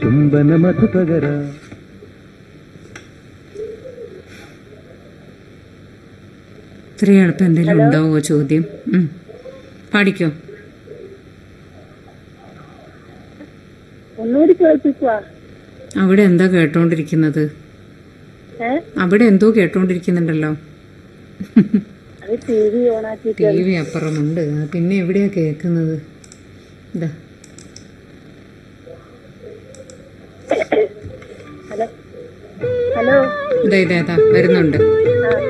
ചുംബന മധുപകര ഇത്രയും എളുപ്പം എന്തെങ്കിലും ഉണ്ടാവുമോ ചോദ്യം ഉം. പാടിക്കോ ഒന്നുകൂടി കേൾപ്പിക്കുക അവിടെ എന്താ കേട്ടോണ്ടിരിക്കുന്നത് ഏ അവിടെ എന്തോ കേട്ടോണ്ടിരിക്കുന്നുണ്ടല്ലോ അത് ടി വി ഓണാക്കി ടി വി അപ്പുറമുണ്ട് ആ, പിന്നെ എവിടെയാ കേൾക്കുന്നത് ഇതാ ഹലോ ഹലോ ഇതാ ഇതാ ഇതാ വരുന്നുണ്ട് ആ